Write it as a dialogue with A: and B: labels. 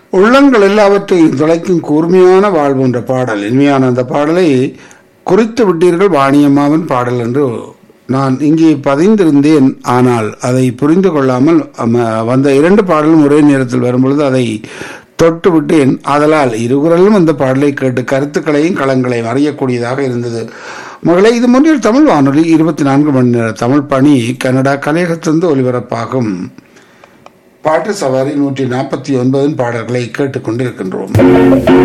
A: உள்ளங்கள் எல்லாவற்றையும் துளைக்கும் கூர்மையான வாழ்வு என்ற பாடல் இனிமையான அந்த பாடலை குறித்து விட்டீர்கள் வாணியம்மாவின் பாடல் என்று நான் இங்கே பதிந்திருந்தேன் ஆனால் அதை புரிந்து கொள்ளாமல் அம- வந்த இரண்டு பாடலும் ஒரே நேரத்தில் வரும்பொழுது அதை தொட்டு விட்டேன் ஆதலால் இருகுரலும் அந்த பாடலை கேட்டு கருத்துக்களையும் களங்களையும் அறியக்கூடியதாக இருந்தது மகளே இது முன்னில் தமிழ் வானொலி இருபத்தி நான்கு மணி நேர தமிழ் பணி கனடா கலையகத்திலிருந்து ஒலிபரப்பாகும் பாட்டு சவாரி நூற்றி நாற்பத்தி ஒன்பதின் பாடல்களை கேட்டுக்கொண்டிருக்கின்றோம்